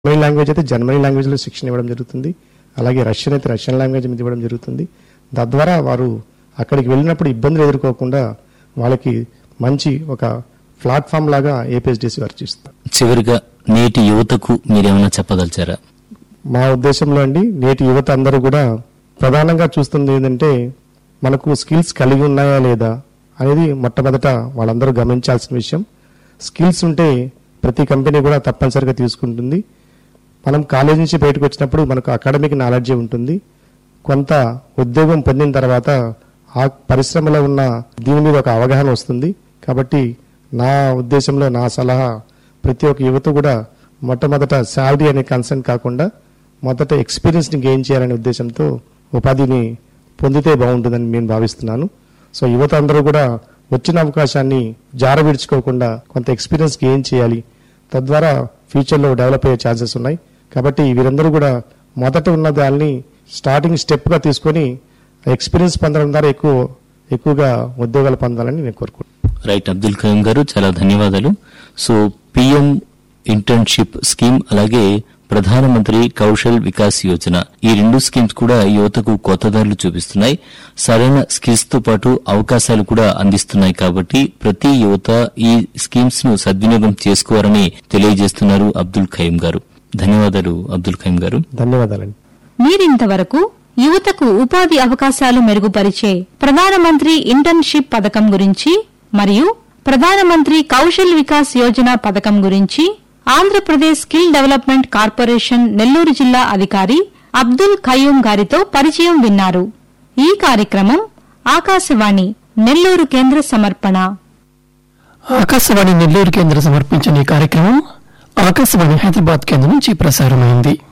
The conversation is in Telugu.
జర్మనీ లాంగ్వేజ్ అయితే జర్మనీ లాంగ్వేజ్లో శిక్షణ ఇవ్వడం జరుగుతుంది అలాగే రష్యన్ అయితే రష్యన్ లాంగ్వేజ్ మీద ఇవ్వడం జరుగుతుంది తద్వారా వారు అక్కడికి వెళ్ళినప్పుడు ఇబ్బందులు ఎదుర్కోకుండా వాళ్ళకి మంచి ఒక ప్లాట్ఫామ్ లాగా ఏపీఎస్డిసి వారు చేస్తారు చివరిగా నేటి యువతకు మీరేమైనా చెప్పదలిచారా మా ఉద్దేశంలో అండి నేటి యువత అందరూ కూడా ప్రధానంగా చూస్తుంది ఏంటంటే మనకు స్కిల్స్ కలిగి ఉన్నాయా లేదా అనేది మొట్టమొదట వాళ్ళందరూ గమనించాల్సిన విషయం స్కిల్స్ ఉంటే ప్రతి కంపెనీ కూడా తప్పనిసరిగా తీసుకుంటుంది మనం కాలేజ్ నుంచి బయటకు వచ్చినప్పుడు మనకు అకాడమిక్ నాలెడ్జ్ ఉంటుంది కొంత ఉద్యోగం పొందిన తర్వాత ఆ పరిశ్రమలో ఉన్న దీని మీద ఒక అవగాహన వస్తుంది కాబట్టి నా ఉద్దేశంలో నా సలహా ప్రతి ఒక్క యువత కూడా మొట్టమొదట శాలరీ అనే కన్సర్న్ కాకుండా మొదట ఎక్స్పీరియన్స్ని గెయిన్ చేయాలనే ఉద్దేశంతో ఉపాధిని పొందితే బాగుంటుందని నేను భావిస్తున్నాను సో యువత అందరూ కూడా వచ్చిన అవకాశాన్ని జార విడుచుకోకుండా కొంత ఎక్స్పీరియన్స్ గెయిన్ చేయాలి తద్వారా ఫ్యూచర్లో డెవలప్ అయ్యే ఛాన్సెస్ ఉన్నాయి కాబట్టి వీరందరూ కూడా మొదట ఉన్న దాన్ని స్టార్టింగ్ స్టెప్గా తీసుకొని ఎక్స్పీరియన్స్ పొందడం ద్వారా ఎక్కువ ఎక్కువగా ఉద్యోగాలు పొందాలని నేను కోరుకుంటున్నాను రైట్ అబ్దుల్ కరీం గారు చాలా ధన్యవాదాలు సో పిఎం ఇంటర్న్షిప్ స్కీమ్ అలాగే ప్రధానమంత్రి కౌశల్ వికాస్ యోజన ఈ రెండు స్కీమ్స్ కూడా యువతకు కొత్త దారులు చూపిస్తున్నాయి సరైన స్కిల్స్ తో పాటు అవకాశాలు కూడా అందిస్తున్నాయి కాబట్టి ప్రతి యువత ఈ స్కీమ్స్ ను సద్వినియోగం చేసుకోవాలని తెలియజేస్తున్నారు అబ్దుల్ ఖయీం గారు ధన్యవాదాలు అబ్దుల్ ఖయీం గారు ధన్యవాదాలండి మీరింతవరకు యువతకు ఉపాధి అవకాశాలు మెరుగుపరిచే ప్రధానమంత్రి ఇంటర్న్షిప్ పథకం గురించి మరియు ప్రధానమంత్రి కౌశల్ వికాస్ యోజన పథకం గురించి Andhra Pradesh skill development corporation Nellore జిల్లా అధికారి అబ్దుల్ ఖయూం గారితో పరిచయం విన్నారు ఈ కార్యక్రమం ఆకాశవాణి నెల్లూరు కేంద్ర సమర్పణ ఆకాశవాణి నెల్లూరు కేంద్ర సమర్పించిన ఈ కార్యక్రమం ఆకాశవాణి హైదరాబాద్ కేంద్రం నుంచి ప్రసారమైంది